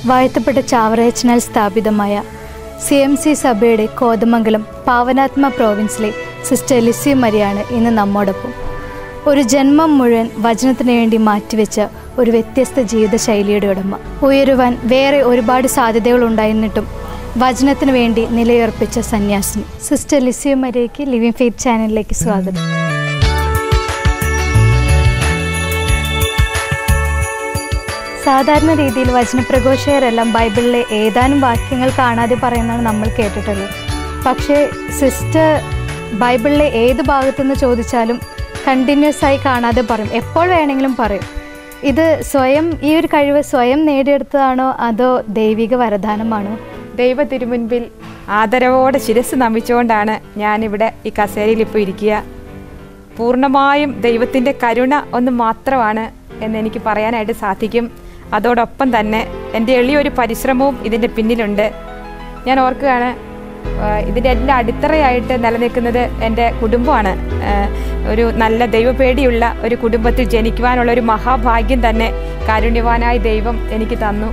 വാഴ്ത്തപ്പെട്ട ചാവറയച്ചനാൽ സ്ഥാപിതമായ C M C സഭയുടെ കോതമംഗലം പാവനാത്മ പ്രോവിൻസിലെ സിസ്റ്റർ ലിസി മരിയാണ് ഇന്ന് നമ്മോടൊപ്പം ഒരു ജന്മം മുഴുവൻ വചനത്തിന് വേണ്ടി മാറ്റിവെച്ച ഒരു വ്യത്യസ്ത ജീവിതശൈലിയുടെ ഉടമ ഉയരുവാൻ വേറെ ഒരുപാട് സാധ്യതകൾ ഉണ്ടായിരുന്നിട്ടും വചനത്തിന് വേണ്ടി നിലയുറപ്പിച്ച സന്യാസിനി സിസ്റ്റർ ലിസി മരിയയ്ക്ക് ലിവിങ് ഫെയ്ത്ത് ചാനലിലേക്ക് സ്വാഗതം സാധാരണ രീതിയിൽ വചനപ്രഘോഷകരെല്ലാം ബൈബിളിലെ ഏതാനും വാക്യങ്ങൾ കാണാതെ പറയുന്നതാണ് നമ്മൾ കേട്ടിട്ടുള്ളത് പക്ഷേ സിസ്റ്റർ ബൈബിളിലെ ഏത് ഭാഗത്തുനിന്ന് ചോദിച്ചാലും കണ്ടിന്യൂസ് ആയി കാണാതെ പറയും എപ്പോൾ വേണമെങ്കിലും പറയും ഇത് സ്വയം ഈ ഒരു കഴിവ് സ്വയം നേടിയെടുത്തതാണോ അതോ ദൈവിക വരദാനമാണോ ദൈവ തിരുമുൻപിൽ ആദരവോടെ ശിരസ് നമിച്ചുകൊണ്ടാണ് ഞാനിവിടെ ഈ കസേരയിൽ ഇപ്പോൾ ഇരിക്കുക പൂർണ്ണമായും ദൈവത്തിൻ്റെ കരുണ ഒന്ന് മാത്രമാണ് എന്ന് എനിക്ക് പറയാനായിട്ട് സാധിക്കും അതോടൊപ്പം തന്നെ എൻ്റെ എളിയൊരു പരിശ്രമവും ഇതിൻ്റെ പിന്നിലുണ്ട് ഞാൻ ഓർക്കുകയാണ് ആഹ് ഇതിൻ്റെ എല്ലാ അടിത്തറയായിട്ട് നിലനിൽക്കുന്നത് എൻ്റെ കുടുംബമാണ് ആഹ് ഒരു നല്ല ദൈവപേടിയുള്ള ഒരു കുടുംബത്തിൽ ജനിക്കുവാനുള്ള ഒരു മഹാഭാഗ്യം തന്നെ കാരുണ്യവാനായ ദൈവം എനിക്ക് തന്നു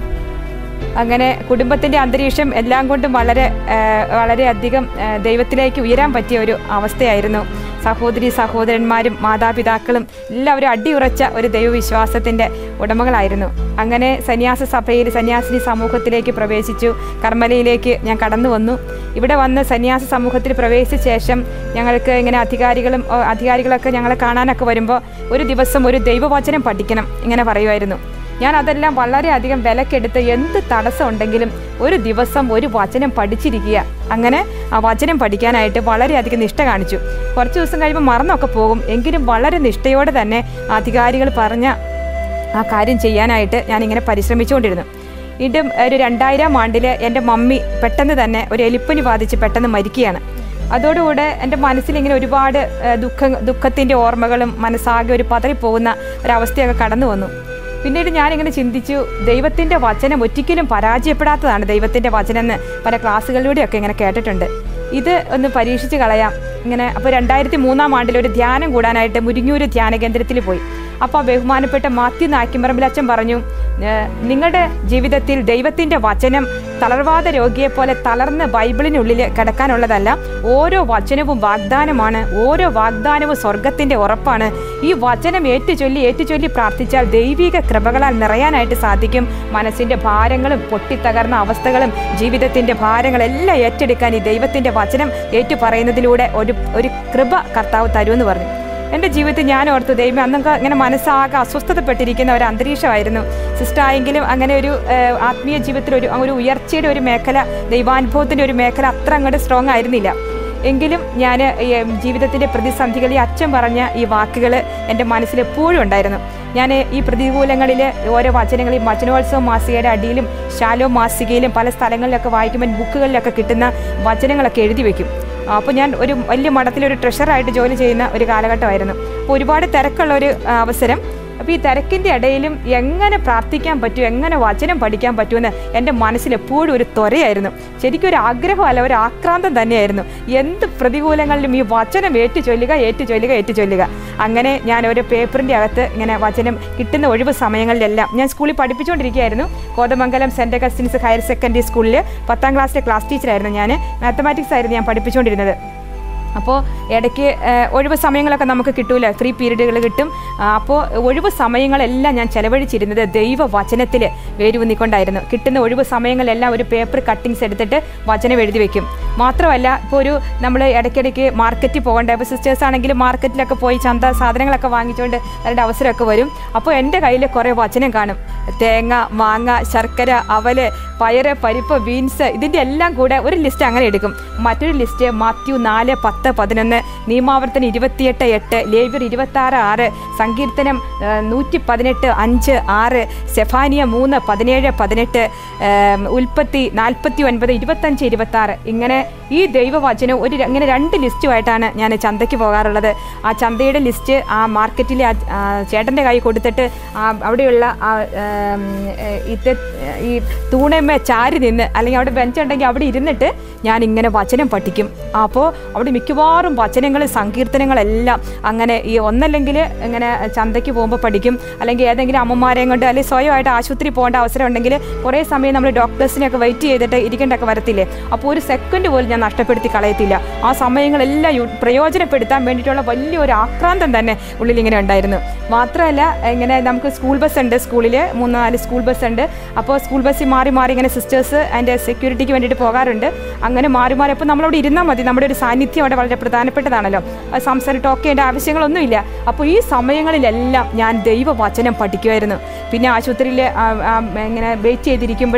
അങ്ങനെ കുടുംബത്തിൻ്റെ അന്തരീക്ഷം എല്ലാം കൊണ്ടും വളരെ ആ, വളരെയധികം ആ, ദൈവത്തിലേക്ക് ഉയരാൻ പറ്റിയ ഒരു അവസ്ഥയായിരുന്നു സഹോദരി സഹോദരന്മാരും മാതാപിതാക്കളും എല്ലാവരും അടിയുറച്ച ഒരു ദൈവവിശ്വാസത്തിൻ്റെ ഉടമകളായിരുന്നു അങ്ങനെ സന്യാസ സഭയിൽ സന്യാസിനി സമൂഹത്തിലേക്ക് പ്രവേശിച്ചു കർമ്മലയിലേക്ക് ഞാൻ കടന്നു വന്നു ഇവിടെ വന്ന് സന്യാസ സമൂഹത്തിൽ പ്രവേശിച്ച ശേഷം ഞങ്ങൾക്ക് ഇങ്ങനെ അധികാരികളും ഓ, അധികാരികളൊക്കെ ഞങ്ങളെ കാണാനൊക്കെ വരുമ്പോൾ ഒരു ദിവസം ഒരു ദൈവവചനം പഠിക്കണം ഇങ്ങനെ പറയുമായിരുന്നു ഞാൻ അതെല്ലാം വളരെയധികം വിലക്കെടുത്ത് എന്ത് തടസ്സം ഉണ്ടെങ്കിലും ഒരു ദിവസം ഒരു വചനം പഠിച്ചിരിക്കുക അങ്ങനെ ആ വചനം പഠിക്കാനായിട്ട് വളരെയധികം നിഷ്ഠ കാണിച്ചു കുറച്ച് ദിവസം കഴിയുമ്പോൾ മറന്നൊക്കെ പോകും എങ്കിലും വളരെ നിഷ്ഠയോടെ തന്നെ അധികാരികൾ പറഞ്ഞ ആ കാര്യം ചെയ്യാനായിട്ട് ഞാനിങ്ങനെ പരിശ്രമിച്ചുകൊണ്ടിരുന്നു വീണ്ടും ഒരു രണ്ടായിരം ആണ്ടിൽ എൻ്റെ മമ്മി പെട്ടെന്ന് തന്നെ ഒരു എലിപ്പനി ബാധിച്ച് പെട്ടെന്ന് മരിക്കുകയാണ് അതോടുകൂടെ എൻ്റെ മനസ്സിലിങ്ങനെ ഒരുപാട് ഏഹ്, ദുഃഖ ദുഃഖത്തിൻ്റെ ഓർമ്മകളും മനസ്സാകെ ഒരു പതറിപ്പോകുന്ന ഒരവസ്ഥയൊക്കെ കടന്നു വന്നു പിന്നീട് ഞാനിങ്ങനെ ചിന്തിച്ചു ദൈവത്തിൻ്റെ വചനം ഒരിക്കലും പരാജയപ്പെടാത്തതാണ് ദൈവത്തിൻ്റെ വചനം എന്ന് പല ക്ലാസ്സുകളിലൂടെയൊക്കെ ഇങ്ങനെ കേട്ടിട്ടുണ്ട് ഇത് ഒന്ന് പരീക്ഷിച്ച് കളയാം ഇങ്ങനെ അപ്പോൾ രണ്ടായിരത്തി മൂന്നാം ആണ്ടിൽ ഒരു ധ്യാനം കൂടാനായിട്ട് മുരിങ്ങൂര് ധ്യാന കേന്ദ്രത്തിൽ പോയി അപ്പോൾ ബഹുമാനപ്പെട്ട മാത്യു നാക്കിമ്പറമ്പിലച്ചൻ പറഞ്ഞു "ഏഹ്, നിങ്ങളുടെ ജീവിതത്തിൽ ദൈവത്തിൻ്റെ വചനം തളർവാദ രോഗിയെ പോലെ തളർന്ന് ബൈബിളിനുള്ളിൽ കിടക്കാനുള്ളതല്ല ഓരോ വചനവും വാഗ്ദാനമാണ് ഓരോ വാഗ്ദാനവും സ്വർഗത്തിൻ്റെ ഉറപ്പാണ് ഈ വചനം ഏറ്റുചൊല്ലി ഏറ്റുചൊല്ലി പ്രാർത്ഥിച്ചാൽ ദൈവിക കൃപകളാൽ നിറയാനായിട്ട് സാധിക്കും മനസ്സിൻ്റെ ഭാരങ്ങളും പൊട്ടിത്തകർന്ന അവസ്ഥകളും ജീവിതത്തിൻ്റെ ഭാരങ്ങളെല്ലാം ഏറ്റെടുക്കാൻ ഈ ദൈവത്തിൻ്റെ വചനം ഏറ്റു പറയുന്നതിലൂടെ ഒരു ഒരു കൃപ കർത്താവ് തരുമെന്ന് പറഞ്ഞു എൻ്റെ ജീവിതത്തിൽ ഞാൻ ഓർത്തു ദൈവം അന്നൊക്കെ ഇങ്ങനെ മനസ്സാകെ അസ്വസ്ഥതപ്പെട്ടിരിക്കുന്ന ഒരു അന്തരീക്ഷമായിരുന്നു സിസ്റ്റർ ആയെങ്കിലും അങ്ങനെ ഒരു ഏഹ്, ആത്മീയ ജീവിതത്തിൽ ഒരു ഒരു ഉയർച്ചയുടെ ഒരു മേഖല ദൈവാനുഭവത്തിൻ്റെ ഒരു മേഖല അത്ര അങ്ങോട്ട് സ്ട്രോങ് ആയിരുന്നില്ല എങ്കിലും ഞാൻ ജീവിതത്തിൻ്റെ പ്രതിസന്ധികളിൽ അച്ഛൻ പറഞ്ഞ ഈ വാക്കുകൾ എൻ്റെ മനസ്സിൽ എപ്പോഴും ഉണ്ടായിരുന്നു ഞാൻ ഈ പ്രതികൂലങ്ങളിൽ ഓരോ വചനങ്ങളിൽ വചനോത്സവ മാസികയുടെ അടിയിലും ശാലോ മാസികയിലും പല സ്ഥലങ്ങളിലൊക്കെ വായിക്കുമ്പോൾ ബുക്കുകളിലൊക്കെ കിട്ടുന്ന വചനങ്ങളൊക്കെ എഴുതി വെക്കും അപ്പോൾ ഞാൻ ഒരു വലിയ മഠത്തിലൊരു ട്രഷറായിട്ട് ജോലി ചെയ്യുന്ന ഒരു കാലഘട്ടമായിരുന്നു അപ്പോൾ ഒരുപാട് തിരക്കുള്ള ഒരു ആ, അവസരം അപ്പോൾ ഈ തിരക്കിൻ്റെ ഇടയിലും എങ്ങനെ പ്രാർത്ഥിക്കാൻ പറ്റും എങ്ങനെ വചനം പഠിക്കാൻ പറ്റുമെന്ന് എൻ്റെ മനസ്സിൽ എപ്പോഴും ഒരു ത്വരയായിരുന്നു ശരിക്കും ഒരു ആഗ്രഹമല്ല ഒരു ആക്രാന്തം തന്നെയായിരുന്നു എന്ത് പ്രതികൂലങ്ങളിലും ഈ വചനം ഏറ്റു ചൊല്ലുക ഏറ്റു ചൊല്ലുക ഏറ്റു ചൊല്ലുക അങ്ങനെ ഞാൻ ഒരു പേപ്പറിൻ്റെ അകത്ത് ഇങ്ങനെ വചനം കിട്ടുന്ന ഒഴിവ് സമയങ്ങളിലെല്ലാം ഞാൻ സ്കൂളിൽ പഠിപ്പിച്ചുകൊണ്ടിരിക്കുകയായിരുന്നു Kothamangalam saint Augustine's higher secondary സ്കൂളിൽ പത്താം ക്ലാസ്സിലെ ക്ലാസ് ടീച്ചറായിരുന്നു ഞാൻ മാത്തമാറ്റിക്സ് ആയിരുന്നു ഞാൻ പഠിപ്പിച്ചുകൊണ്ടിരുന്നത് അപ്പോൾ ഇടയ്ക്ക് ഏഹ്, ഒഴിവ് സമയങ്ങളൊക്കെ നമുക്ക് കിട്ടൂല ഫ്രീ പീരീഡുകൾ കിട്ടും ആ, അപ്പോൾ ഒഴിവ് സമയങ്ങളെല്ലാം ഞാൻ ചെലവഴിച്ചിരുന്നത് ദൈവ വചനത്തിൽ വേരുവന്നിക്കൊണ്ടായിരുന്നു കിട്ടുന്ന ഒഴിവ് സമയങ്ങളെല്ലാം ഒരു പേപ്പർ കട്ടിങ്സ് എടുത്തിട്ട് വചനം എഴുതി വെക്കും മാത്രമല്ല ഇപ്പോൾ ഒരു നമ്മൾ ഇടയ്ക്കിടയ്ക്ക് മാർക്കറ്റിൽ പോകേണ്ട ഇപ്പോൾ സിസ്റ്റേഴ്സ് ആണെങ്കിൽ മാർക്കറ്റിലൊക്കെ പോയി ചന്ത സാധനങ്ങളൊക്കെ വാങ്ങിച്ചുകൊണ്ട് വരേണ്ട അവസരമൊക്കെ വരും അപ്പോൾ എൻ്റെ കയ്യിൽ കുറേ വചനം കാണും തേങ്ങ മാങ്ങ ശർക്കര അവല് പയറ് പരിപ്പ് ബീൻസ് ഇതിൻ്റെ എല്ലാം കൂടെ ഒരു ലിസ്റ്റ് അങ്ങനെ എടുക്കും മറ്റൊരു ലിസ്റ്റ് മാത്യു നാല് പത്ത് പതിനൊന്ന് നിയമാവർത്തനം ഇരുപത്തിയെട്ട് എട്ട് ലേബ്യർ ഇരുപത്തി ആറ് ആറ് സങ്കീർത്തനം ആ, നൂറ്റി പതിനെട്ട് അഞ്ച് ആറ് സെഫാനിയ മൂന്ന് പതിനേഴ് പതിനെട്ട് ഏം, ഉൽപ്പത്തി നാൽപ്പത്തി ഒൻപത് ഇരുപത്തഞ്ച് ഇരുപത്തി ആറ് ഇങ്ങനെ ഈ ദൈവവചനം ഒരു ര- ഇങ്ങനെ രണ്ട് ലിസ്റ്റുമായിട്ടാണ് ഞാൻ ചന്തയ്ക്ക് പോകാറുള്ളത് ആ ചന്തയുടെ ലിസ്റ്റ് ആ മാർക്കറ്റിലെ ആ- ആ ചേട്ടൻ്റെ കൈ കൊടുത്തിട്ട് ആ അവിടെയുള്ള ആ ഏം, ഏ, ഇത് ഈ തൂണമ്മ ചാരി നിന്ന് അല്ലെങ്കിൽ അവിടെ ബെഞ്ച് ഉണ്ടെങ്കിൽ അവിടെ ഇരുന്നിട്ട് ഞാൻ ഇങ്ങനെ വചനം പഠിക്കും അപ്പോൾ അവിടെ മിക്ക മിക്കവാറും വചനങ്ങൾ സങ്കീർത്തനങ്ങളെല്ലാം അങ്ങനെ ഈ ഒന്നല്ലെങ്കിൽ ഇങ്ങനെ ചന്തയ്ക്ക് പോകുമ്പോൾ പഠിക്കും അല്ലെങ്കിൽ ഏതെങ്കിലും അമ്മമാരെയും കൊണ്ട് അല്ലെങ്കിൽ സ്വയമായിട്ട് ആശുപത്രി പോകേണ്ട അവസരം ഉണ്ടെങ്കിൽ കുറേ സമയം നമ്മൾ ഡോക്ടേഴ്സിനെയൊക്കെ വെയിറ്റ് ചെയ്തിട്ട് ഇരിക്കേണ്ടൊക്കെ വരത്തില്ലേ അപ്പോൾ ഒരു സെക്കൻഡ് പോലും ഞാൻ നഷ്ടപ്പെടുത്തി കളയത്തില്ല ആ സമയങ്ങളെല്ലാം യു- പ്രയോജനപ്പെടുത്താൻ വേണ്ടിയിട്ടുള്ള വലിയൊരു ആക്രാന്തം തന്നെ ഉള്ളിൽ ഇങ്ങനെ ഉണ്ടായിരുന്നു മാത്രമല്ല ഇങ്ങനെ നമുക്ക് സ്കൂൾ ബസ് ഉണ്ട് സ്കൂളിൽ മൂന്ന് നാല് സ്കൂൾ ബസ് ഉണ്ട് അപ്പോൾ സ്കൂൾ ബസ്സിൽ മാറി മാറി ഇങ്ങനെ സിസ്റ്റേഴ്സ് അതിൻ്റെ സെക്യൂരിറ്റിക്ക് വേണ്ടിയിട്ട് പോകാറുണ്ട് അങ്ങനെ മാറി മാറി അപ്പോൾ നമ്മളവിടെ ഇരുന്നാൽ മതി നമ്മുടെ ഒരു സാന്നിധ്യം അവിടെ വളരെ പ്രധാനപ്പെട്ടതാണല്ലോ അത് സംസാരം ടോക്ക് ചെയ്യേണ്ട ആവശ്യങ്ങളൊന്നുമില്ല അപ്പോൾ ഈ സമയങ്ങളിലെല്ലാം ഞാൻ ദൈവവചനം പഠിക്കുമായിരുന്നു പിന്നെ ആശുപത്രിയിൽ ഇങ്ങനെ വെയിറ്റ് ചെയ്തിരിക്കുമ്പോൾ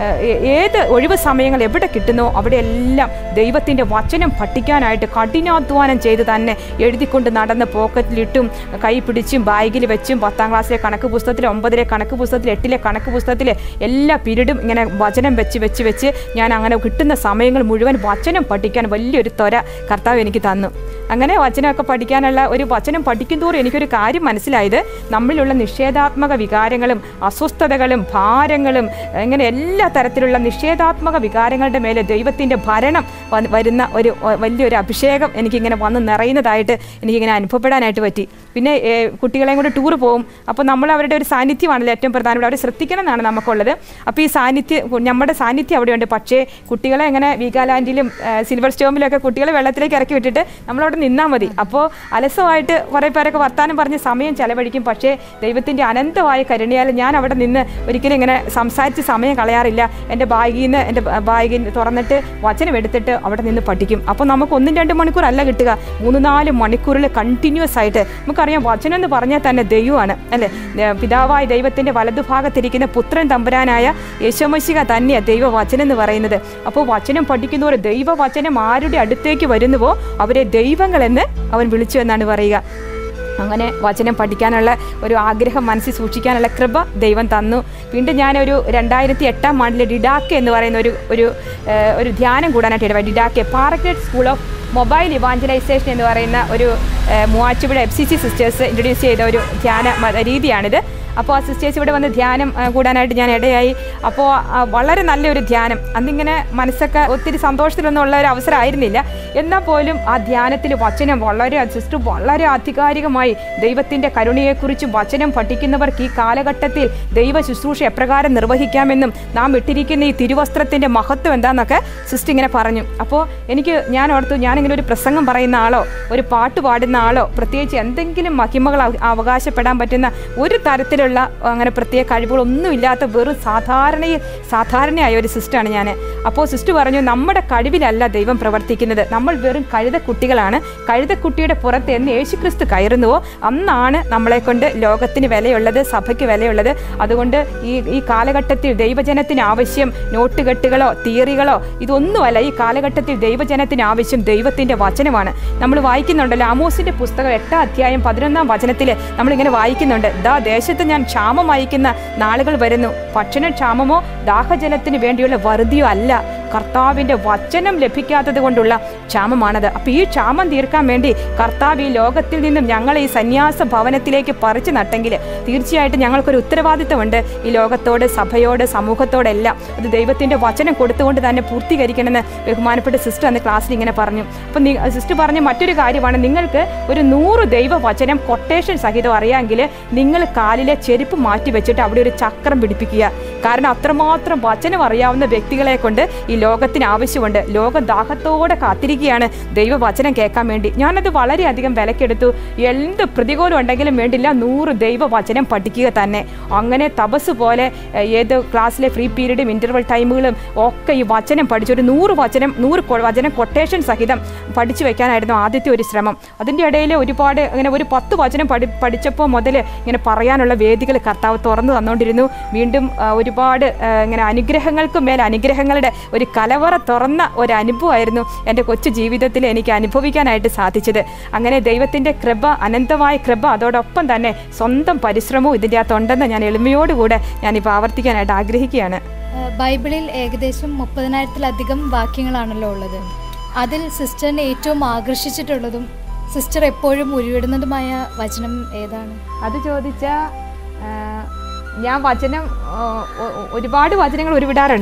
ഏത് ഒഴിവ് സമയങ്ങൾ എവിടെ കിട്ടുന്നോ അവിടെയെല്ലാം ദൈവത്തിൻ്റെ വചനം പഠിക്കാനായിട്ട് കഠിനാധ്വാനം ചെയ്ത് തന്നെ എഴുതിക്കൊണ്ട് നടന്ന് പോക്കറ്റിലിട്ടും കൈ പിടിച്ചും ബാഗിൽ വെച്ചും പത്താം ക്ലാസ്സിലെ കണക്ക് പുസ്തകത്തിൽ ഒമ്പതിലെ കണക്ക് പുസ്തകത്തിൽ എട്ടിലെ കണക്ക് പുസ്തകത്തിൽ എല്ലാ പീരീഡും ഇങ്ങനെ വചനം വെച്ച് വെച്ച് വെച്ച് ഞാൻ അങ്ങനെ കിട്ടുന്ന സമയങ്ങൾ മുഴുവൻ വചനം പഠിക്കാൻ വലിയൊരു ത്വര കർത്താവ് എനിക്ക് തന്നു അങ്ങനെ വചനമൊക്കെ പഠിക്കാനുള്ള ഒരു വചനം പഠിക്കും തോറും എനിക്കൊരു കാര്യം മനസ്സിലായത് നമ്മളിലുള്ള നിഷേധാത്മക വികാരങ്ങളും അസ്വസ്ഥതകളും ഭാരങ്ങളും ഇങ്ങനെ എല്ലാ തരത്തിലുള്ള നിഷേധാത്മക വികാരങ്ങളുടെ മേലെ ദൈവത്തിൻ്റെ ഭരണം വന്ന് വരുന്ന ഒരു ഒ- വലിയൊരു അഭിഷേകം എനിക്കിങ്ങനെ വന്ന് നിറയുന്നതായിട്ട് എനിക്കിങ്ങനെ അനുഭവപ്പെടാനായിട്ട് പറ്റി പിന്നെ ഏ, കുട്ടികളെയും കൂടെ ടൂർ പോകും അപ്പോൾ നമ്മൾ അവരുടെ ഒരു സാന്നിധ്യമാണല്ലോ ഏറ്റവും പ്രധാനപ്പെട്ട അവരെ ശ്രദ്ധിക്കണം എന്നാണ് നമുക്കുള്ളത് അപ്പോൾ ഈ സാന്നിധ്യം നമ്മുടെ സാന്നിധ്യം അവിടെയുണ്ട് പക്ഷേ കുട്ടികളെ ഇങ്ങനെ വീഗാലാൻഡിലും ഏ, സിൽവർ സ്റ്റോമിലൊക്കെ കുട്ടികളെ വെള്ളത്തിലേക്ക് ഇറക്കി വിട്ടിട്ട് നമ്മളവിടെ നിന്നാൽ മതി അപ്പോൾ അലസമായിട്ട് കുറേ പേരൊക്കെ വർത്താനം പറഞ്ഞ് സമയം ചെലവഴിക്കും പക്ഷേ ദൈവത്തിൻ്റെ അനന്തമായ കരുണയാൽ ഞാൻ അവിടെ നിന്ന് ഒരിക്കലും ഇങ്ങനെ സംസാരിച്ച് സമയം കളയാറില്ല എൻ്റെ ബാഗിൽ നിന്ന് എൻ്റെ ബാഗിൽ തുറന്നിട്ട് വചനം എടുത്തിട്ട് അവിടെ നിന്ന് പഠിക്കും അപ്പോൾ നമുക്ക് ഒന്നും രണ്ട് മണിക്കൂർ അല്ല കിട്ടുക മൂന്ന് നാല് മണിക്കൂറിൽ കണ്ടിന്യൂസ് ആയിട്ട് നമുക്കറിയാം വചനം എന്ന് പറഞ്ഞാൽ തന്നെ ദൈവമാണ് അല്ലേ ഏ, പിതാവായ ദൈവത്തിൻ്റെ വലതുഭാഗത്തിരിക്കുന്ന പുത്രൻ തമ്പുരാനായ യശോമശിക തന്നെയാണ് ദൈവവചനം എന്ന് പറയുന്നത് അപ്പോൾ വചനം പഠിക്കുന്നവർ ദൈവവചനം ആരുടെ അടുത്തേക്ക് വരുന്നുവോ അവരെ ദൈവങ്ങളെന്ന് അവൻ വിളിച്ചു എന്നാണ് പറയുക അങ്ങനെ വചനം പഠിക്കാനുള്ള ഒരു ആഗ്രഹം മനസ്സിൽ സൂക്ഷിക്കാനുള്ള കൃപ ദൈവം തന്നു വീണ്ടും ഞാനൊരു രണ്ടായിരത്തി എട്ടാം ആണ്ടിൽ ഡിഡാക്കെ എന്ന് പറയുന്ന ഒരു ഒരു ഏഹ്, ഒരു ധ്യാനം കൂടാനായിട്ട് ഇടവായി Didache Paraclete school of mobile evangelization എന്ന് പറയുന്ന ഒരു ഏഹ്, Muvattupuzha F C C sisters introduce ചെയ്ത ഒരു ധ്യാന മ- രീതിയാണിത് അപ്പോൾ ആ സിസ്റ്റേഴ്സ് ഇവിടെ വന്ന് ധ്യാനം ആ, കൂടാനായിട്ട് ഞാൻ ഇടയായി അപ്പോൾ ആ, വളരെ നല്ലൊരു ധ്യാനം അന്നിങ്ങനെ മനസ്സൊക്കെ ഒത്തിരി സന്തോഷത്തിലൊന്നും ഉള്ള ഒരു അവസരമായിരുന്നില്ല എന്നാൽ പോലും ആ ധ്യാനത്തിൽ വചനം വളരെ സിസ്റ്റർ വളരെ ആധികാരികമായി ദൈവത്തിൻ്റെ കരുണയെക്കുറിച്ചും വചനം പഠിക്കുന്നവർക്ക് ഈ കാലഘട്ടത്തിൽ ദൈവ ശുശ്രൂഷ എപ്രകാരം നിർവഹിക്കാമെന്നും നാം ഇട്ടിരിക്കുന്ന ഈ തിരുവസ്ത്രത്തിൻ്റെ മഹത്വം എന്താണെന്നൊക്കെ സിസ്റ്റർ ഇങ്ങനെ പറഞ്ഞു അപ്പോൾ എനിക്ക് ഞാൻ ഓർത്തു ഞാനിങ്ങനെ ഒരു പ്രസംഗം പറയുന്ന ആളോ ഒരു പാട്ട് പാടുന്ന ആളോ പ്രത്യേകിച്ച് എന്തെങ്കിലും മഹിമകൾ അവ- അവകാശപ്പെടാൻ പറ്റുന്ന ഒരു തരത്തിലുള്ള അങ്ങനെ പ്രത്യേക കഴിവുകളൊന്നും ഇല്ലാത്ത വെറും സാധാരണയിൽ സാധാരണയായ ഒരു സിസ്റ്ററാണ് ഞാൻ അപ്പോൾ സിസ്റ്റർ പറഞ്ഞു നമ്മുടെ കഴിവിലല്ല ദൈവം പ്രവർത്തിക്കുന്നത് നമ്മൾ വെറും കഴുതക്കുട്ടികളാണ് കഴുതക്കുട്ടിയുടെ പുറത്ത് എന്ന് യേശുക്രിസ്തു കയറുന്നുവോ അന്നാണ് നമ്മളെ കൊണ്ട് ലോകത്തിന് വിലയുള്ളത് സഭയ്ക്ക് വിലയുള്ളത് അതുകൊണ്ട് ഈ ഈ കാലഘട്ടത്തിൽ ദൈവജനത്തിന് ആവശ്യം നോട്ടുകെട്ടുകളോ തിയറികളോ ഇതൊന്നുമല്ല ഈ കാലഘട്ടത്തിൽ ദൈവജനത്തിന് ആവശ്യം ദൈവത്തിൻ്റെ വചനമാണ് നമ്മൾ വായിക്കുന്നുണ്ടല്ലോ ആമോസിൻ്റെ പുസ്തകം എട്ടാം അധ്യായം പതിനൊന്നാം വചനത്തിൽ നമ്മളിങ്ങനെ വായിക്കുന്നുണ്ട് ദാ ദേശത്ത് ഞാൻ ക്ഷാമം അയക്കുന്ന നാളുകൾ വരുന്നു ഭക്ഷണക്ഷാമമോ ദാഹജലത്തിന് വേണ്ടിയുള്ള വറുതിയോ അല്ല കർത്താവിൻ്റെ വചനം ലഭിക്കാത്തത് കൊണ്ടുള്ള ക്ഷാമമാണത് അപ്പോൾ ഈ ക്ഷാമം തീർക്കാൻ വേണ്ടി കർത്താവ് ഈ ലോകത്തിൽ നിന്നും ഞങ്ങളെ ഈ സന്യാസ ഭവനത്തിലേക്ക് പറിച്ചു നട്ടെങ്കിൽ തീർച്ചയായിട്ടും ഞങ്ങൾക്കൊരു ഉത്തരവാദിത്തമുണ്ട് ഈ ലോകത്തോട് സഭയോട് സമൂഹത്തോടെല്ലാം അത് ദൈവത്തിൻ്റെ വചനം കൊടുത്തുകൊണ്ട് തന്നെ പൂർത്തീകരിക്കണമെന്ന് ബഹുമാനപ്പെട്ട സിസ്റ്റർ അന്ന് ക്ലാസ്സിൽ ഇങ്ങനെ പറഞ്ഞു അപ്പം സിസ്റ്റർ പറഞ്ഞ മറ്റൊരു കാര്യമാണ് നിങ്ങൾക്ക് ഒരു നൂറ് ദൈവ വചനം കൊട്ടേഷൻ സഹിതം അറിയാമെങ്കിൽ നിങ്ങൾ കാലിലെ ചെരുപ്പ് മാറ്റി വെച്ചിട്ട് അവിടെ ഒരു ചക്രം പിടിപ്പിക്കുക കാരണം അത്രമാത്രം വചനം അറിയാവുന്ന വ്യക്തികളെ കൊണ്ട് ഈ ലോകത്തിന് ആവശ്യമുണ്ട് ലോകം ദാഹത്തോടെ കാത്തിരിക്കുകയാണ് ദൈവവചനം കേൾക്കാൻ വേണ്ടി ഞാനത് വളരെയധികം വിലക്കെടുത്തു എന്ത് പ്രതികൂലം ഉണ്ടെങ്കിലും വേണ്ടില്ല നൂറ് ദൈവവചനം പഠിക്കുക തന്നെ അങ്ങനെ തപസ് പോലെ ഏഹ്, ഏത് ക്ലാസ്സിലെ ഫ്രീ പീരീഡും ഇൻ്റർവൽ ടൈമുകളും ഒക്കെ ഈ വചനം പഠിച്ചു ഒരു നൂറ് വചനം നൂറ് കൊ- വചനം കൊട്ടേഷൻ സഹിതം പഠിച്ചു വെക്കാനായിരുന്നു ആദ്യത്തെ ഒരു ശ്രമം അതിൻ്റെ ഇടയിൽ ഒരുപാട് ഇങ്ങനെ ഒരു പത്ത് വചനം പഠി പഠിച്ചപ്പോൾ മുതൽ ഇങ്ങനെ പറയാനുള്ള വേദികൾ കർത്താവ് തുറന്നു തന്നുകൊണ്ടിരുന്നു വീണ്ടും ആ, ഒരുപാട് ആ, ഇങ്ങനെ അനുഗ്രഹങ്ങൾക്ക് മേൽ അനുഗ്രഹങ്ങളുടെ ഒരു കലവറ തുറന്ന ഒരു അനുഭവമായിരുന്നു എൻ്റെ കൊച്ചു ജീവിതത്തിൽ എനിക്ക് അനുഭവിക്കാനായിട്ട് സാധിച്ചത് അങ്ങനെ ദൈവത്തിൻ്റെ കൃപ അനന്തമായ കൃപ അതോടൊപ്പം തന്നെ സ്വന്തം പരിശ്രമവും ഇതിൻ്റെ അകത്തുണ്ടെന്ന് ഞാൻ എളിമയോടുകൂടെ ഞാനിപ്പോൾ ആവർത്തിക്കാനായിട്ട് ആഗ്രഹിക്കുകയാണ് ഏഹ് ബൈബിളിൽ ഏകദേശം മുപ്പതിനായിരത്തിലധികം വാക്യങ്ങളാണല്ലോ ഉള്ളത് അതിൽ സിസ്റ്ററിനെ ഏറ്റവും ആകർഷിച്ചിട്ടുള്ളതും സിസ്റ്റർ എപ്പോഴും ഉരുവിടുന്നതുമായ വചനം ഏതാണ് അത് ചോദിച്ചാൽ ഞാൻ വചനം ആ, ഒ- ഒ- ഒരുപാട് വചനങ്ങൾ ഉരുവിടാറുണ്ട്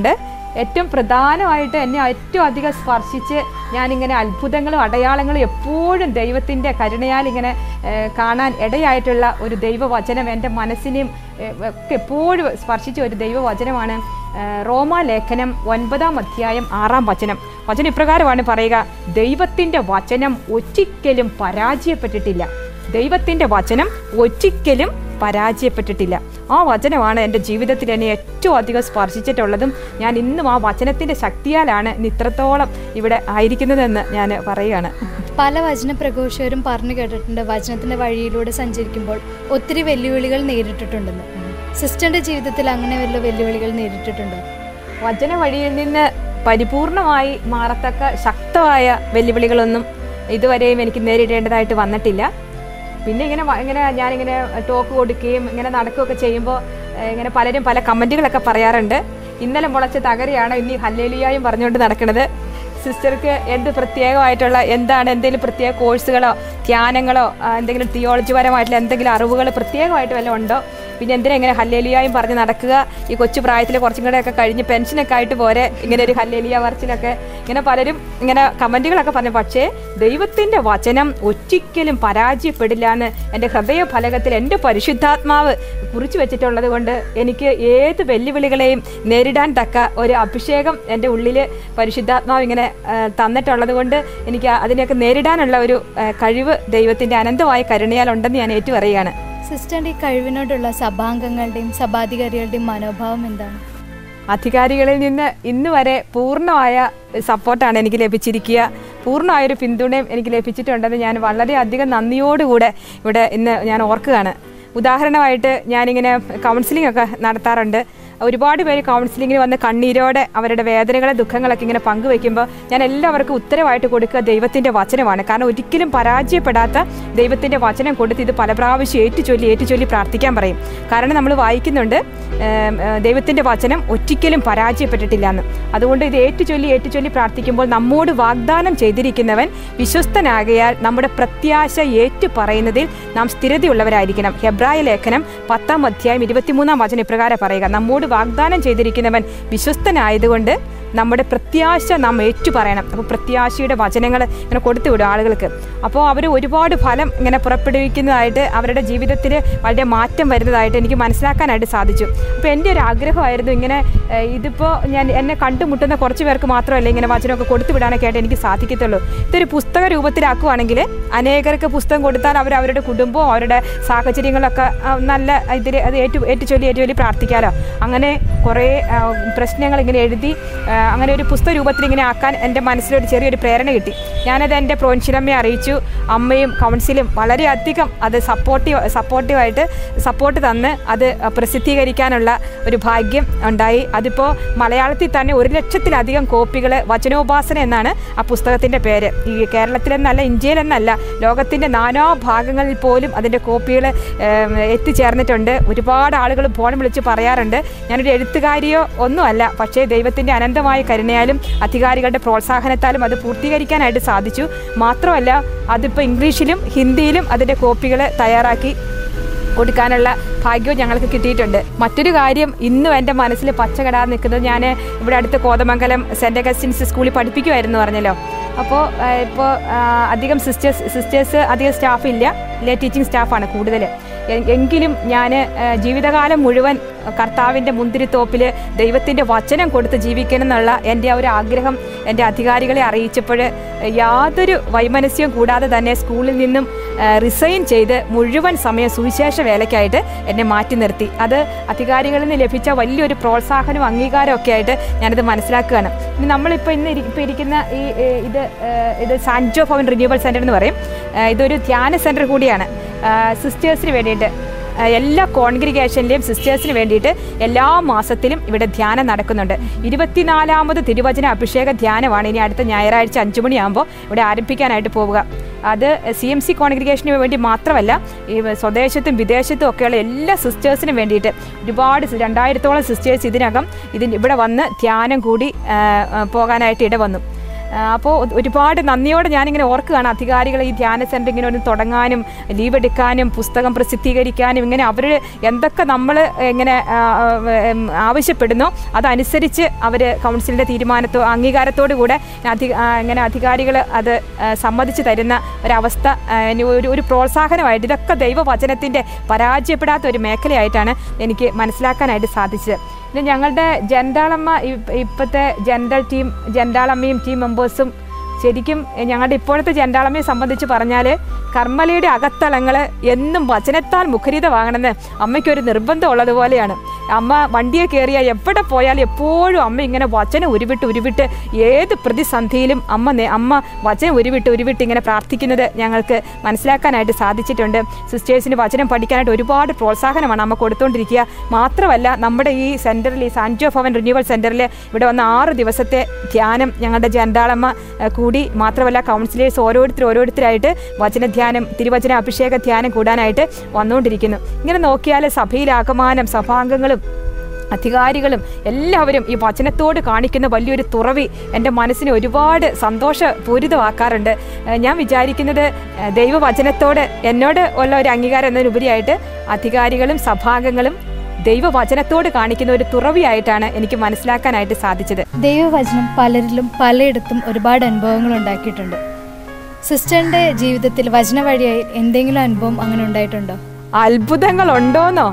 ഏറ്റവും പ്രധാനമായിട്ട് എന്നെ ഏറ്റവും അധികം സ്പർശിച്ച് ഞാനിങ്ങനെ അത്ഭുതങ്ങളും അടയാളങ്ങളും എപ്പോഴും ദൈവത്തിൻ്റെ കരുണയാൽ ഇങ്ങനെ ഏഹ്, കാണാൻ ഇടയായിട്ടുള്ള ഒരു ദൈവവചനം എൻ്റെ മനസ്സിനെയും ഏഹ്, ഒക്കെ എപ്പോഴും സ്പർശിച്ച ഒരു ദൈവവചനമാണ് ഏഹ്, റോമാ ലേഖനം ഒൻപതാം അധ്യായം ആറാം വചനം വചനം ഇപ്രകാരമാണ് പറയുക ദൈവത്തിൻ്റെ വചനം ഒരിക്കലും പരാജയപ്പെട്ടിട്ടില്ല ദൈവത്തിൻ്റെ വചനം ഒരിക്കലും പരാജയപ്പെട്ടിട്ടില്ല ആ വചനമാണ് എൻ്റെ ജീവിതത്തിൽ എന്നെ ഏറ്റവും അധികം സ്പർശിച്ചിട്ടുള്ളതും ഞാൻ ഇന്നും ആ വചനത്തിൻ്റെ ശക്തിയാലാണ് ഇന്ന് ഇത്രത്തോളം ഇവിടെ ആയിരിക്കുന്നതെന്ന് ഞാൻ പറയുകയാണ് പല വചന പ്രഘോഷകരും പറഞ്ഞു കേട്ടിട്ടുണ്ട് വചനത്തിന്റെ വഴിയിലൂടെ സഞ്ചരിക്കുമ്പോൾ ഒത്തിരി വെല്ലുവിളികൾ നേരിട്ടിട്ടുണ്ടെന്ന് സിസ്റ്ററിന്റെ ജീവിതത്തിൽ അങ്ങനെ വല്ല വെല്ലുവിളികൾ നേരിട്ടിട്ടുണ്ടോ വചന വഴിയിൽ നിന്ന് പരിപൂർണമായി മാറത്തക്ക ശക്തമായ വെല്ലുവിളികളൊന്നും ഇതുവരെയും എനിക്ക് നേരിടേണ്ടതായിട്ട് വന്നിട്ടില്ല പിന്നെ ഇങ്ങനെ വ- ഇങ്ങനെ ഞാനിങ്ങനെ ടോക്ക് കൊടുക്കുകയും ഇങ്ങനെ നടക്കുകയൊക്കെ ചെയ്യുമ്പോൾ ഏഹ്, ഇങ്ങനെ പലരും പല കമൻറ്റുകളൊക്കെ പറയാറുണ്ട് ഇന്നലെ മുളച്ച തകരയാണ് ഇനി ഹല്ലേലിയായും പറഞ്ഞുകൊണ്ട് നടക്കുന്നത് സിസ്റ്റർക്ക് എന്ത് പ്രത്യേകമായിട്ടുള്ള എന്താണ് എന്തെങ്കിലും പ്രത്യേക കോഴ്സുകളോ ധ്യാനങ്ങളോ ആ, എന്തെങ്കിലും തിയോളജി പരമായിട്ടുള്ള എന്തെങ്കിലും അറിവുകൾ പ്രത്യേകമായിട്ട് വല്ലതും ഉണ്ടോ പിന്നെ എന്തിനാ ഇങ്ങനെ ഹല്ലേലിയായും പറഞ്ഞ് നടക്കുക ഈ കൊച്ചു പ്രായത്തിൽ കുറച്ചും കൂടെയൊക്കെ കഴിഞ്ഞ് പെൻഷനൊക്കെ ആയിട്ട് പോരെ ഇങ്ങനെ ഒരു ഹല്ലേലിയ പറച്ചിലൊക്കെ ഇങ്ങനെ പലരും ഇങ്ങനെ കമൻറ്റുകളൊക്കെ പറഞ്ഞു പക്ഷേ ദൈവത്തിൻ്റെ വചനം ഒരിക്കലും പരാജയപ്പെടില്ല എന്ന് എൻ്റെ ഹൃദയ ഫലകത്തിൽ എൻ്റെ പരിശുദ്ധാത്മാവ് കുറിച്ചു വെച്ചിട്ടുള്ളത് കൊണ്ട് എനിക്ക് ഏത് വെല്ലുവിളികളെയും നേരിടാൻ തക്ക ഒരു അഭിഷേകം എൻ്റെ ഉള്ളിൽ പരിശുദ്ധാത്മാവ് ഇങ്ങനെ ആ, തന്നിട്ടുള്ളത് കൊണ്ട് എനിക്ക് അതിനെയൊക്കെ നേരിടാനുള്ള ഒരു ആ, കഴിവ് ദൈവത്തിൻ്റെ അനന്തമായ കരുണയാൽ ഉണ്ടെന്ന് ഞാൻ ഏറ്റു പറയുകയാണ് സിസ്റ്ററിന്റെ ഈ കഴിവിനോടുള്ള സഭാംഗങ്ങളുടെയും സഭാധികാരികളുടെയും മനോഭാവം എന്താണ് അധികാരികളിൽ നിന്ന് ഇന്ന് വരെ പൂർണ്ണമായ സപ്പോർട്ടാണ് എനിക്ക് ലഭിച്ചിരിക്കുക പൂർണ്ണമായൊരു പിന്തുണയും എനിക്ക് ലഭിച്ചിട്ടുണ്ടെന്ന് ഞാൻ വളരെയധികം നന്ദിയോടുകൂടെ ഇവിടെ ഇന്ന് ഞാൻ ഓർക്കുകയാണ് ഉദാഹരണമായിട്ട് ഞാനിങ്ങനെ കൗൺസിലിംഗ് ഒക്കെ നടത്താറുണ്ട് ഒരുപാട് പേര് കൗൺസിലിങ്ങിന് വന്ന് കണ്ണീരോടെ അവരുടെ വേദനകളെ ദുഃഖങ്ങളൊക്കെ ഇങ്ങനെ പങ്കുവെക്കുമ്പോൾ ഞാൻ എല്ലാവർക്കും ഉത്തരവായിട്ട് കൊടുക്കുക ദൈവത്തിൻ്റെ വചനമാണ് കാരണം ഒരിക്കലും പരാജയപ്പെടാത്ത ദൈവത്തിൻ്റെ വചനം കൊടുത്ത് ഇത് പല പ്രാവശ്യം ഏറ്റുചൊല്ലി ഏറ്റുചൊല്ലി പ്രാർത്ഥിക്കാൻ പറയും കാരണം നമ്മൾ വായിക്കുന്നുണ്ട് ഏം, ഏ, ദൈവത്തിൻ്റെ വചനം ഒരിക്കലും പരാജയപ്പെട്ടിട്ടില്ല എന്ന് അതുകൊണ്ട് ഇത് ഏറ്റുചൊല്ലി ഏറ്റുചൊല്ലി പ്രാർത്ഥിക്കുമ്പോൾ നമ്മോട് വാഗ്ദാനം ചെയ്തിരിക്കുന്നവൻ വിശ്വസ്തനാകയാൽ നമ്മുടെ പ്രത്യാശ ഏറ്റു പറയുന്നതിൽ നാം സ്ഥിരതയുള്ളവരായിരിക്കണം ഹെബ്രായ ലേഖനം പത്താം അധ്യായം ഇരുപത്തിമൂന്നാം വചനം ഇപ്രകാരം പറയുക നമ്മോട് വാഗ്ദാനം ചെയ്തിരിക്കുന്നവൻ വിശ്വസ്തനായതുകൊണ്ട് നമ്മുടെ പ്രത്യാശ നാം ഏറ്റു പറയണം അപ്പോൾ പ്രത്യാശയുടെ വചനങ്ങൾ ഇങ്ങനെ കൊടുത്തു വിടും ആളുകൾക്ക് അപ്പോൾ അവർ ഒരുപാട് ഫലം ഇങ്ങനെ പുറപ്പെടുവിക്കുന്നതായിട്ട് അവരുടെ ജീവിതത്തിൽ വളരെ മാറ്റം വരുന്നതായിട്ട് എനിക്ക് മനസ്സിലാക്കാനായിട്ട് സാധിച്ചു അപ്പോൾ എൻ്റെ ഒരു ആഗ്രഹമായിരുന്നു ഇങ്ങനെ ഏഹ്, ഇതിപ്പോൾ ഞാൻ എന്നെ കണ്ടുമുട്ടുന്ന കുറച്ച് പേർക്ക് മാത്രമല്ല ഇങ്ങനെ വചനമൊക്കെ കൊടുത്തു വിടാനൊക്കെ ആയിട്ട് എനിക്ക് സാധിക്കത്തുള്ളൂ ഇതൊരു പുസ്തക രൂപത്തിലാക്കുവാണെങ്കിൽ അനേകർക്ക് പുസ്തകം കൊടുത്താൽ അവർ അവരുടെ കുടുംബവും അവരുടെ സാഹചര്യങ്ങളൊക്കെ ആ, നല്ല ഇതിൽ അത് ഏറ്റു ഏറ്റുചൊല്ലി ഏറ്റുചൊല്ലി പ്രാർത്ഥിക്കാമല്ലോ അങ്ങനെ കുറേ ആ, പ്രശ്നങ്ങൾ ഇങ്ങനെ എഴുതി ആ, അങ്ങനെ ഒരു പുസ്തക രൂപത്തിൽ ഇങ്ങനെ ആക്കാൻ എൻ്റെ മനസ്സിലൊരു ചെറിയൊരു പ്രേരണ കിട്ടി ഞാനത് എൻ്റെ പ്രോൻഷിലമ്മയെ അറിയിച്ചു അമ്മയും കൗൺസിലും വളരെയധികം അത് സപ്പോർട്ടീവ് സപ്പോർട്ടീവായിട്ട് സപ്പോർട്ട് തന്ന് അത് പ്രസിദ്ധീകരിക്കാനുള്ള ഒരു ഭാഗ്യം ഉണ്ടായി അതിപ്പോൾ മലയാളത്തിൽ തന്നെ ഒരു ലക്ഷത്തിലധികം കോപ്പികൾ വചനോപാസന എന്നാണ് ആ പുസ്തകത്തിൻ്റെ പേര് ഈ കേരളത്തിലെന്നല്ല ഇന്ത്യയിലെന്നല്ല ലോകത്തിൻ്റെ നാനാ ഭാഗങ്ങളിൽ പോലും അതിൻ്റെ കോപ്പികൾ എത്തിച്ചേർന്നിട്ടുണ്ട് ഒരുപാട് ആളുകൾ ഫോൺ വിളിച്ച് പറയാറുണ്ട് ഞാനൊരു എഴുത്തുകാരിയോ ഒന്നുമല്ല പക്ഷേ ദൈവത്തിൻ്റെ അനന്തമായ കരുണയാലും അധികാരികളുടെ പ്രോത്സാഹനത്താലും അത് പൂർത്തീകരിക്കാനായിട്ട് സാധിച്ചു മാത്രമല്ല അതിപ്പോൾ ഇംഗ്ലീഷിലും ഹിന്ദിയിലും അതിൻ്റെ കോപ്പികൾ തയ്യാറാക്കി കൊടുക്കാനുള്ള ഭാഗ്യവും ഞങ്ങൾക്ക് കിട്ടിയിട്ടുണ്ട് മറ്റൊരു കാര്യം ഇന്നും എൻ്റെ മനസ്സിൽ പച്ചകടാതെ നിൽക്കുന്നത് ഞാൻ ഇവിടെ അടുത്ത് കോതമംഗലം സെൻറ്റ് അഗസ്റ്റിൻസ് സ്കൂളിൽ പഠിപ്പിക്കുമായിരുന്നു പറഞ്ഞല്ലോ അപ്പോൾ ഇപ്പോൾ അധികം സിസ്റ്റേഴ്സ് സിസ്റ്റേഴ്സ് അധികം സ്റ്റാഫ് ഇല്ല ഇല്ല ടീച്ചിങ് സ്റ്റാഫാണ് കൂടുതൽ എ- എങ്കിലും ഞാൻ ജീവിതകാലം മുഴുവൻ കർത്താവിൻ്റെ മുന്തിരിത്തോപ്പിൽ ദൈവത്തിൻ്റെ വചനം കൊടുത്ത് ജീവിക്കണം എന്നുള്ള എൻ്റെ ആ ഒരു ആഗ്രഹം എൻ്റെ അധികാരികളെ അറിയിച്ചപ്പോൾ യാതൊരു വൈമനസ്യവും കൂടാതെ തന്നെ സ്കൂളിൽ നിന്നും റിസൈൻ ചെയ്ത് മുഴുവൻ സമയം സുവിശേഷ വേലയ്ക്കായിട്ട് എന്നെ മാറ്റി നിർത്തി അത് അധികാരികളിൽ നിന്ന് ലഭിച്ച വലിയൊരു പ്രോത്സാഹനവും അംഗീകാരവും ഒക്കെ ആയിട്ട് ഞാനത് മനസ്സിലാക്കുകയാണ് ഇനി നമ്മളിപ്പോൾ ഇന്ന് ഇരി- ഇപ്പോൾ ഇരിക്കുന്ന ഈ ഏ, ഇത് ഏ, ഇത് സാൻജോ ഭവൻ റിന്യൂവൽ സെൻറ്റർ എന്ന് പറയും ഏ, ഇതൊരു ധ്യാന സെൻറ്റർ കൂടിയാണ് സിസ്റ്റേഴ്സിന് വേണ്ടിയിട്ട് ആ, എല്ലാ കോൺഗ്രിഗേഷനിലെയും സിസ്റ്റേഴ്സിന് വേണ്ടിയിട്ട് എല്ലാ മാസത്തിലും ഇവിടെ ധ്യാനം നടക്കുന്നുണ്ട് ഇരുപത്തിനാലാമത് തിരുവചന അഭിഷേക ധ്യാനമാണ് ഇനി അടുത്ത ഞായറാഴ്ച അഞ്ചു മണിയാകുമ്പോൾ ഇവിടെ ആരംഭിക്കാനായിട്ട് പോവുക അത് സി എം സി കോൺഗ്രിഗേഷന് വേണ്ടി മാത്രമല്ല ഈ സ്വദേശത്തും വിദേശത്തും ഒക്കെയുള്ള എല്ലാ സിസ്റ്റേഴ്സിനും വേണ്ടിയിട്ട് ഒരുപാട് സി- രണ്ടായിരത്തോളം സിസ്റ്റേഴ്സ് ഇതിനകം ഇതിന് ഇവിടെ വന്ന് ധ്യാനം കൂടി ആ, ആ, പോകാനായിട്ട് ഇട വന്നു അപ്പോൾ ഒരുപാട് നന്ദിയോടെ ഞാനിങ്ങനെ ഓർക്കുകയാണ് അധികാരികൾ ഈ ധ്യാന സെൻറ്റർ ഇങ്ങനെ ഒന്ന് തുടങ്ങാനും ലീവ് എടുക്കാനും പുസ്തകം പ്രസിദ്ധീകരിക്കാനും ഇങ്ങനെ അവർ എന്തൊക്കെ നമ്മൾ ഇങ്ങനെ ആ, ഉം, ആവശ്യപ്പെടുന്നോ അതനുസരിച്ച് അവർ കൗൺസിലിൻ്റെ തീരുമാനത്തോ അംഗീകാരത്തോടു കൂടെ അധി ആ, ഇങ്ങനെ അധികാരികൾ അത് ആ, സമ്മതിച്ച് തരുന്ന ഒരവസ്ഥ ആ, ഇനി ഒരു ഒരു പ്രോത്സാഹനമായിട്ട് ഇതൊക്കെ ദൈവവചനത്തിൻ്റെ പരാജയപ്പെടാത്ത ഒരു മേഖലയായിട്ടാണ് എനിക്ക് മനസ്സിലാക്കാനായിട്ട് സാധിച്ചത് പിന്നെ ഞങ്ങളുടെ ജൻഡാളമ്മ ഇപ്പ- ഇപ്പോഴത്തെ ജനറൽ ടീം ജൻഡാളമ്മയും ടീം മെമ്പേഴ്സും ശരിക്കും എ, ഞങ്ങളുടെ ഇപ്പോഴത്തെ ജൻഡാളമ്മയെ സംബന്ധിച്ച് പറഞ്ഞാൽ കർമ്മലയുടെ അകത്തളങ്ങൾ എന്നും വചനത്താൽ മുഖരിതമാകണമെന്ന് അമ്മയ്ക്കൊരു നിർബന്ധം ഉള്ളതുപോലെയാണ് അമ്മ വണ്ടിയെ കയറിയാൽ എവിടെ പോയാലും എപ്പോഴും അമ്മ ഇങ്ങനെ വചനം ഉരുവിട്ട് ഉരുവിട്ട് ഏത് പ്രതിസന്ധിയിലും അമ്മ നേ- അമ്മ വചനം ഉരുവിട്ട് ഉരുവിട്ട് ഇങ്ങനെ പ്രാർത്ഥിക്കുന്നത് ഞങ്ങൾക്ക് മനസ്സിലാക്കാനായിട്ട് സാധിച്ചിട്ടുണ്ട് സിസ്റ്റേഴ്സിന് വചനം പഠിക്കാനായിട്ട് ഒരുപാട് പ്രോത്സാഹനമാണ് അമ്മ കൊടുത്തുകൊണ്ടിരിക്കുക മാത്രമല്ല നമ്മുടെ ഈ സെൻറ്ററിൽ ഈ സാൻജോ ഭവൻ റിന്യൂവൽ സെൻറ്ററിൽ ഇവിടെ വന്ന ആറ് ദിവസത്തെ ധ്യാനം ഞങ്ങളുടെ ജണ്ടാളമ്മ ഏഹ്, കൂടി മാത്രമല്ല കൗൺസിലേഴ്സ് ഓരോരുത്തർ ഓരോരുത്തരായിട്ട് വചനധ്യാനം തിരുവചന അഭിഷേക ധ്യാനം കൂടാനായിട്ട് വന്നുകൊണ്ടിരിക്കുന്നു ഇങ്ങനെ നോക്കിയാൽ സഭയിലാകമാനം സഭാംഗങ്ങളും അധികാരികളും എല്ലാവരും ഈ വചനത്തോട് കാണിക്കുന്ന വലിയൊരു തുറവി എൻ്റെ മനസ്സിനെ ഒരുപാട് സന്തോഷപൂരിതമാക്കാറുണ്ട് ഏഹ് ഞാൻ വിചാരിക്കുന്നത് ഏഹ് ദൈവവചനത്തോട് എന്നോട് ഉള്ള ഒരു അംഗീകാരം എന്നതിനുപരിയായിട്ട് അധികാരികളും സഭാംഗങ്ങളും ദൈവവചനത്തോട് കാണിക്കുന്ന ഒരു തുറവിയായിട്ടാണ് എനിക്ക് മനസ്സിലാക്കാനായിട്ട് സാധിച്ചത് ദൈവവചനം പലരിലും പലയിടത്തും ഒരുപാട് അനുഭവങ്ങൾ ഉണ്ടാക്കിയിട്ടുണ്ട് സിസ്റ്ററിന്റെ ജീവിതത്തിൽ വചന വഴിയായി എന്തെങ്കിലും അനുഭവം അങ്ങനെ ഉണ്ടായിട്ടുണ്ടോ അത്ഭുതങ്ങൾ ഉണ്ടോന്നോ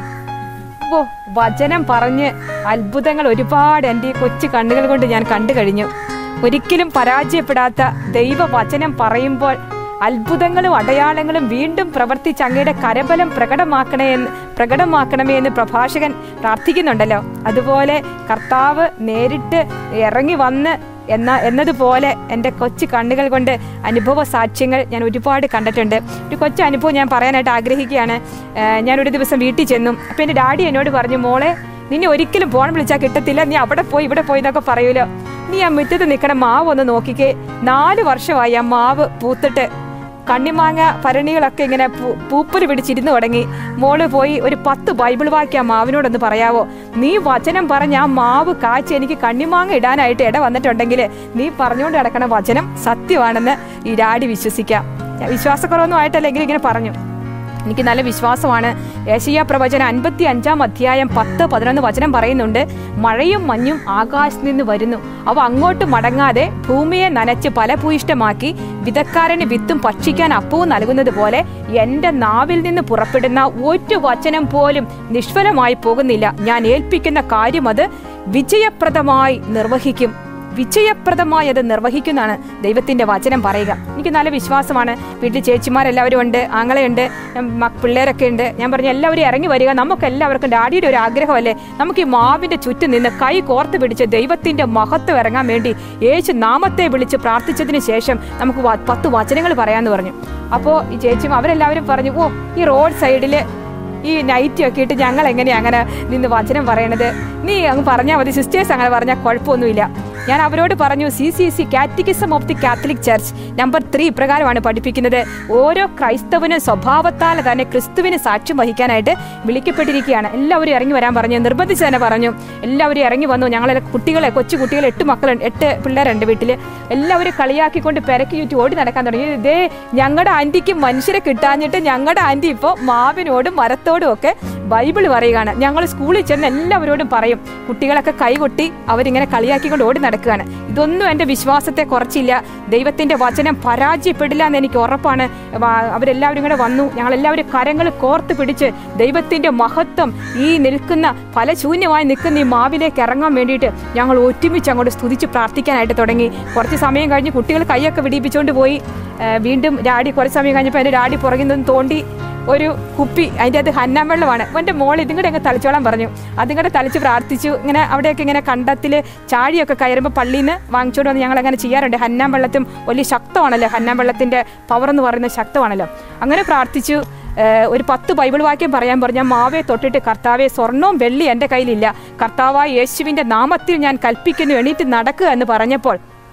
ഓ വചനം പറഞ്ഞ് അത്ഭുതങ്ങൾ ഒരുപാട് എൻ്റെ ഈ കൊച്ചു കണ്ണുകൾ കൊണ്ട് ഞാൻ കണ്ടു കഴിഞ്ഞു ഒരിക്കലും പരാജയപ്പെടാത്ത ദൈവവചനം പറയുമ്പോൾ അത്ഭുതങ്ങളും അടയാളങ്ങളും വീണ്ടും പ്രവർത്തിച്ച് അങ്ങയുടെ കരബലം പ്രകടമാക്കണേ എന്ന് പ്രകടമാക്കണമേ എന്ന് പ്രഭാഷകൻ പ്രാർത്ഥിക്കുന്നുണ്ടല്ലോ അതുപോലെ കർത്താവ് നേരിട്ട് ഇറങ്ങി വന്ന് എന്ന എന്നതുപോലെ എൻ്റെ കൊച്ചു കണ്ണുകൾ കൊണ്ട് അനുഭവ സാക്ഷ്യങ്ങൾ ഞാൻ ഒരുപാട് കണ്ടിട്ടുണ്ട് ഒരു കൊച്ചു അനുഭവം ഞാൻ പറയാനായിട്ട് ആഗ്രഹിക്കുകയാണ് ഏഹ് ഞാനൊരു ദിവസം വീട്ടിൽ ചെന്നു അപ്പോൾ എൻ്റെ ഡാഡി എന്നോട് പറഞ്ഞു മോളെ നിന്നെ ഒരിക്കലും ഫോൺ വിളിച്ചാൽ കിട്ടത്തില്ല നീ അവിടെ പോയി ഇവിടെ പോയി എന്നൊക്കെ പറയുമല്ലോ നീ ആ മുറ്റത്ത് നിൽക്കണ മാവ് ഒന്ന് നോക്കിക്കേ നാല് വർഷമായി ആ മാവ് പൂത്തിട്ട് കണ്ണിമാങ്ങ ഭരണികളൊക്കെ ഇങ്ങനെ പൂ- പൂപ്പല് പിടിച്ചിരുന്ന് തുടങ്ങി മോള് പോയി ഒരു പത്ത് ബൈബിൾ വാക്യം ആ മാവിനോടൊന്ന് പറയാവോ നീ വചനം പറഞ്ഞ ആ മാവ് കാച്ച് എനിക്ക് കണ്ണിമാങ്ങ ഇടാനായിട്ട് ഇട വന്നിട്ടുണ്ടെങ്കിൽ നീ പറഞ്ഞുകൊണ്ട് കിടക്കണ വചനം സത്യമാണെന്ന് ഈ ഡാഡി വിശ്വസിക്കാം ഞാൻ വിശ്വാസക്കുറവൊന്നും ആയിട്ടല്ലെങ്കിൽ ഇങ്ങനെ പറഞ്ഞു എനിക്ക് നല്ല വിശ്വാസമാണ് ഏഷ്യ പ്രവചനം അൻപത്തി അഞ്ചാം അധ്യായം പത്ത് പതിനൊന്ന് വചനം പറയുന്നുണ്ട് മഴയും മഞ്ഞും ആകാശത്ത് നിന്ന് വരുന്നു അവ അങ്ങോട്ട് മടങ്ങാതെ ഭൂമിയെ നനച്ച് ഫലഭൂയിഷ്ടമാക്കി വിതക്കാരന് വിത്തും ഭക്ഷിക്കാൻ അപ്പവും നൽകുന്നത് പോലെ എൻ്റെ നാവിൽ നിന്ന് പുറപ്പെടുന്ന ഒരു വചനം പോലും നിഷ്ഫലമായി പോകുന്നില്ല ഞാൻ ഏൽപ്പിക്കുന്ന കാര്യം അത് വിജയപ്രദമായി നിർവഹിക്കും വിജയപ്രദമായി അത് നിർവഹിക്കുന്നതാണ് ദൈവത്തിന്റെ വചനം പറയുക എനിക്ക് നല്ല വിശ്വാസമാണ് വീട്ടിൽ ചേച്ചിമാരെല്ലാവരും ഉണ്ട് ആങ്ങളെയുണ്ട് ഉം, മക്ക- പിള്ളേരൊക്കെ ഉണ്ട് ഞാൻ പറഞ്ഞു എല്ലാവരും ഇറങ്ങി വരിക നമുക്ക് എല്ലാവർക്കും ഡാഡിയുടെ ഒരു ആഗ്രഹമല്ലേ നമുക്ക് ഈ മാവിന്റെ ചുറ്റും നിന്ന് കൈ കോർത്ത് പിടിച്ച് ദൈവത്തിന്റെ മഹത്വം ഇറങ്ങാൻ വേണ്ടി യേശു നാമത്തെ വിളിച്ച് പ്രാർത്ഥിച്ചതിന് ശേഷം നമുക്ക് വ- പത്ത് വചനങ്ങൾ പറയാമെന്ന് പറഞ്ഞു അപ്പോൾ ഈ ചേച്ചിയും അവരെല്ലാവരും പറഞ്ഞു ഓ ഈ റോഡ് സൈഡിൽ ഈ നൈറ്റി ഒക്കെ ഇട്ട് ഞങ്ങൾ എങ്ങനെയാ അങ്ങനെ നിന്ന് വചനം പറയണത് നീ അങ്ങ് പറഞ്ഞാൽ മതി സിസ്റ്റേഴ്സ് അങ്ങനെ പറഞ്ഞാൽ കുഴപ്പമൊന്നുമില്ല ഞാൻ അവരോട് പറഞ്ഞു C C C catechism of the Catholic Church number three ഇപ്രകാരമാണ് പഠിപ്പിക്കുന്നത് ഓരോ ക്രൈസ്തവനും സ്വഭാവത്താൽ തന്നെ ക്രിസ്തുവിന് സാക്ഷ്യം വഹിക്കാനായിട്ട് വിളിക്കപ്പെട്ടിരിക്കുകയാണ് എല്ലാവരും ഇറങ്ങി വരാൻ പറഞ്ഞു നിർബന്ധിച്ച് തന്നെ പറഞ്ഞു എല്ലാവരും ഇറങ്ങി വന്നു ഞങ്ങളെ കുട്ടികളെ കൊച്ചു കുട്ടികൾ എട്ട് മക്കളുണ്ട് എട്ട് പിള്ളേരുണ്ട് വീട്ടിൽ എല്ലാവരും കളിയാക്കിക്കൊണ്ട് പെരക്കി ചുറ്റി ഓടി നടക്കാൻ തുടങ്ങി ഇതേ ഞങ്ങളുടെ ആൻറ്റിക്ക് മനുഷ്യരെ കിട്ടാഞ്ഞിട്ട് ഞങ്ങളുടെ ആൻറ്റി ഇപ്പോൾ മാവിനോടും മരത്തോടും ഒക്കെ ബൈബിൾ പറയുകയാണ് ഞങ്ങൾ സ്കൂളിൽ ചെന്ന് എല്ലാവരോടും പറയും കുട്ടികളൊക്കെ കൈകൊട്ടി അവരിങ്ങനെ കളിയാക്കിക്കൊണ്ട് ഓടി നടക്കുകയാണ് ഇതൊന്നും എൻ്റെ വിശ്വാസത്തെ കുറച്ചില്ല ദൈവത്തിൻ്റെ വചനം പരാജയപ്പെടില്ല എന്ന് എനിക്ക് ഉറപ്പാണ് വ- അവരെല്ലാവരും കൂടെ വന്നു ഞങ്ങളെല്ലാവരും കരങ്ങൾ കോർത്ത് പിടിച്ച് ദൈവത്തിൻ്റെ മഹത്വം ഈ നിൽക്കുന്ന ഫലശൂന്യമായി നിൽക്കുന്ന ഈ മാവിലേക്ക് ഇറങ്ങാൻ വേണ്ടിയിട്ട് ഞങ്ങൾ ഒരുമിച്ച് അങ്ങോട്ട് സ്തുതിച്ച് പ്രാർത്ഥിക്കാനായിട്ട് തുടങ്ങി കുറച്ച് സമയം കഴിഞ്ഞ് കുട്ടികൾ കൈയൊക്കെ വിടിപ്പിച്ചുകൊണ്ട് പോയി ആ, വീണ്ടും ഡാഡി കുറച്ച് സമയം കഴിഞ്ഞപ്പോൾ എൻ്റെ ഡാഡി പുറകിൽ നിന്ന് തോണ്ടി ഒരു കുപ്പി അതിൻ്റെ അത് ഹന്നാൻ വെള്ളമാണ് എൻ്റെ മോൾ ഇതും കൂടെ അങ്ങ് തളിച്ചോളാൻ പറഞ്ഞു അതും കൂടെ തളിച്ച് പ്രാർത്ഥിച്ചു ഇങ്ങനെ അവിടെയൊക്കെ ഇങ്ങനെ കണ്ടത്തിൽ ചാഴിയൊക്കെ കയറുമ്പോൾ പള്ളിയിൽ നിന്ന് വാങ്ങിച്ചുകൊണ്ട് വന്ന് ഞങ്ങൾ അങ്ങനെ ചെയ്യാറുണ്ട് ഹന്നാൻ വെള്ളത്തും വലിയ ശക്തമാണല്ലോ ഹന്നാൻ വെള്ളത്തിൻ്റെ പവർ എന്ന് പറയുന്നത് ശക്തമാണല്ലോ അങ്ങനെ പ്രാർത്ഥിച്ചു ഏഹ് ഒരു പത്ത് ബൈബിൾ വാക്യം പറയാൻ പറഞ്ഞ മാവെ തൊട്ടിട്ട് കർത്താവെ സ്വർണവും വെള്ളി എൻ്റെ കയ്യിലില്ല കർത്താവായ യേശുവിൻ്റെ നാമത്തിൽ ഞാൻ കൽപ്പിക്കുന്നു എണീറ്റ് നടക്കുക എന്ന് പറഞ്ഞപ്പോൾ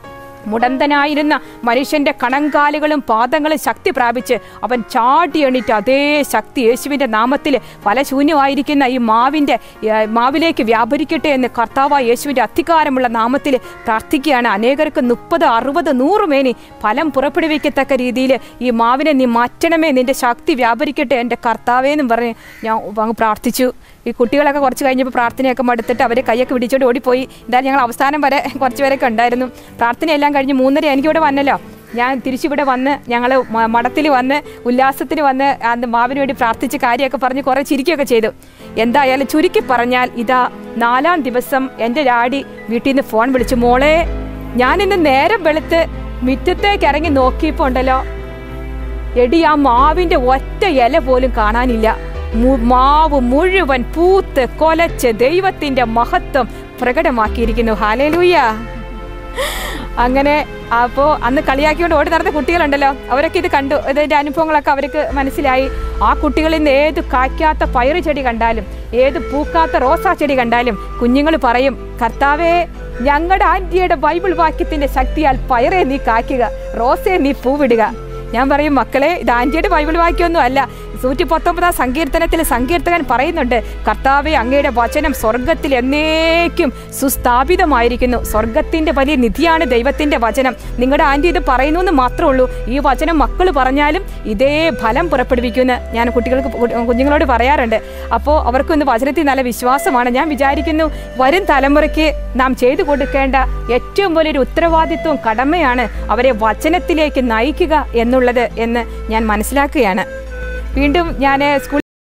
മുടന്തനായിരുന്ന മനുഷ്യന്റെ കണങ്കാലുകളും പാദങ്ങളും ശക്തി പ്രാപിച്ച് അവൻ ചാടി എണീറ്റ് അതേ ശക്തി യേശുവിന്റെ നാമത്തിൽ ഫലശൂന്യമായിരിക്കുന്ന ഈ മാവിന്റെ ഏ, മാവിലേക്ക് വ്യാപരിക്കട്ടെ എന്ന് കർത്താവായ യേശുവിന്റെ അധികാരമുള്ള നാമത്തിൽ പ്രാർത്ഥിക്കുകയാണ് അനേകർക്ക് മുപ്പത് അറുപത് നൂറ് മേനി ഫലം പുറപ്പെടുവിക്കത്തക്ക രീതിയിൽ ഈ മാവിനെ നീ മാറ്റണമേ നിന്റെ ശക്തി വ്യാപരിക്കട്ടെ എൻ്റെ കർത്താവേ എന്നും പറഞ്ഞ് ഞാൻ അങ്ങ് പ്രാർത്ഥിച്ചു ഈ കുട്ടികളൊക്കെ കുറച്ച് കഴിഞ്ഞപ്പോൾ പ്രാർത്ഥനയൊക്കെ മടുത്തിട്ട് അവർ കൈയൊക്കെ പിടിച്ചോണ്ട് ഓടിപ്പോയി എന്തായാലും ഞങ്ങൾ അവസാനം വരെ കുറച്ച് പേരൊക്കെ ഉണ്ടായിരുന്നു പ്രാർത്ഥനയെല്ലാം കഴിഞ്ഞ് മൂന്നര എനിക്കിവിടെ വന്നല്ലോ ഞാൻ തിരിച്ചിവിടെ വന്ന് ഞങ്ങൾ മഠത്തിൽ വന്ന് ഉല്ലാസത്തിന് വന്ന് അന്ന് മാവിന് വേണ്ടി പ്രാർത്ഥിച്ച് കാര്യമൊക്കെ പറഞ്ഞ് കുറേ ചിരിക്കുകയൊക്കെ ചെയ്തു എന്തായാലും ചുരുക്കി പറഞ്ഞാൽ ഇതാ നാലാം ദിവസം എൻ്റെ ഡാഡി വീട്ടിൽ നിന്ന് ഫോൺ വിളിച്ചു മോളെ ഞാൻ ഇന്ന് നേരം വെളുത്ത് മുറ്റത്തേക്ക് ഇറങ്ങി നോക്കിയപ്പോൾ ഉണ്ടല്ലോ എടി ആ മാവിന്റെ ഒറ്റ ഇല പോലും കാണാനില്ല മു- മാവ് മുഴുവൻ പൂത്ത് കൊലച്ച് ദൈവത്തിന്റെ മഹത്വം പ്രകടമാക്കിയിരിക്കുന്നു ഹാലേലൂയ അങ്ങനെ അപ്പോൾ അന്ന് കളിയാക്കിക്കൊണ്ട് ഓടി നടന്ന കുട്ടികളുണ്ടല്ലോ അവരൊക്കെ ഇത് കണ്ടു ഇതിന്റെ അനുഭവങ്ങളൊക്കെ അവർക്ക് മനസ്സിലായി ആ കുട്ടികളിൽ നിന്ന് ഏത് കായ്ക്കാത്ത പയറ് ചെടി കണ്ടാലും ഏത് പൂക്കാത്ത റോസാ ചെടി കണ്ടാലും കുഞ്ഞുങ്ങൾ പറയും കർത്താവേ ഞങ്ങളുടെ ആന്റിയുടെ ബൈബിൾ വാക്യത്തിന്റെ ശക്തിയാൽ പയറെ നീ കായ്ക്കുക റോസയെ നീ പൂവിടുക ഞാൻ പറയും മക്കളെ ഇത് ആന്റിയുടെ ബൈബിൾ വാക്യമൊന്നും അല്ല നൂറ്റി പത്തൊമ്പതാം സങ്കീർത്തനത്തിൽ സങ്കീർത്തകൻ പറയുന്നുണ്ട് കർത്താവെ അങ്ങയുടെ വചനം സ്വർഗത്തിൽ എന്നേക്കും സുസ്ഥാപിതമായിരിക്കുന്നു സ്വർഗത്തിന്റെ വലിയ നിധിയാണ് ദൈവത്തിന്റെ വചനം നിങ്ങളുടെ ആന്റി ഇത് പറയുന്നു എന്ന് മാത്രമേ ഉള്ളൂ ഈ വചനം മക്കൾ പറഞ്ഞാലും ഇതേ ഫലം പുറപ്പെടുവിക്കുമെന്ന് ഞാൻ കുട്ടികൾക്ക് കു- കുഞ്ഞുങ്ങളോട് പറയാറുണ്ട് അപ്പോൾ അവർക്കൊന്ന് വചനത്തിൽ നല്ല വിശ്വാസമാണ് ഞാൻ വിചാരിക്കുന്നു വരും തലമുറയ്ക്ക് നാം ചെയ്തു കൊടുക്കേണ്ട ഏറ്റവും വലിയൊരു ഉത്തരവാദിത്വവും കടമയാണ് അവരെ വചനത്തിലേക്ക് നയിക്കുക എന്നുള്ളത് എന്ന് ഞാൻ മനസ്സിലാക്കുകയാണ് വീണ്ടും ഞാൻ സ്കൂളിൽ